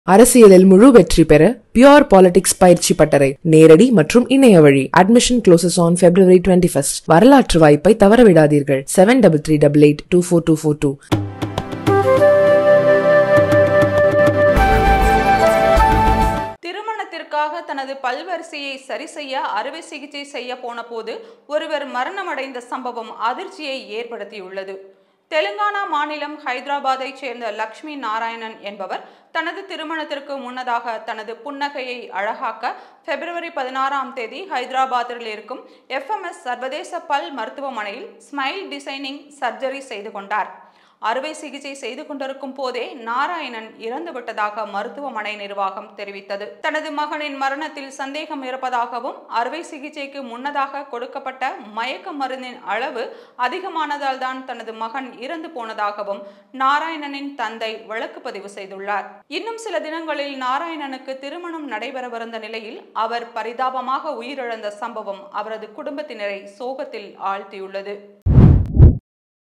அரசியலில் முழு வெற்றி பெற பியோர் பாலிடிக்ஸ் பயிற்சி பட்டறை நேரடி மற்றும் இணைய வழி admission closes on February twenty first வரலாற்று வாய்ப்பை தவறவிடாதீர்கள் seven double three double eight two four two four two திருமணத்திற்காக தனது பல்வரிசையை சரி செய்ய அறுவை சிகிச்சை செய்ய போன போது ஒருவர் மரணமடைந்த சம்பவம் அதிர்ச்சியை ஏற்படுத்தியுள்ளது தெலுங்கானா மாநிலம் ஹைதராபாத்தைச் சேர்ந்த லக்ஷ்மி நாராயணன் என்பவர் தனது திருமணத்திற்கு முன்னதாக தனது புன்னகையை அழகாக்க பிப்ரவரி பதினாறாம் தேதி ஹைதராபாத்தில் இருக்கும் எஃப்எம்எஸ் சர்வதேச பல் மருத்துவமனையில் ஸ்மைல் டிசைனிங் சர்ஜரி செய்து கொண்டார் அறுவை சிகிச்சை செய்து கொண்டிருக்கும் போதே நாராயணன் இறந்து விட்டதாக மருத்துவமனை நிர்வாகம் தெரிவித்தது தனது மகனின் மரணத்தில் சந்தேகம் இருப்பதாகவும் அறுவை சிகிச்சைக்கு முன்னதாக கொடுக்கப்பட்ட மயக்க மருந்தின் அளவு அதிகமானதால் தான் தனது மகன் இறந்து போனதாகவும் நாராயணனின் தந்தை வழக்கு பதிவு செய்துள்ளார் இன்னும் சில தினங்களில் நாராயணனுக்கு திருமணம் நடைபெறவிருந்த நிலையில் அவர் பரிதாபமாக உயிரிழந்த சம்பவம் அவரது குடும்பத்தினரை சோகத்தில் ஆழ்த்தியுள்ளது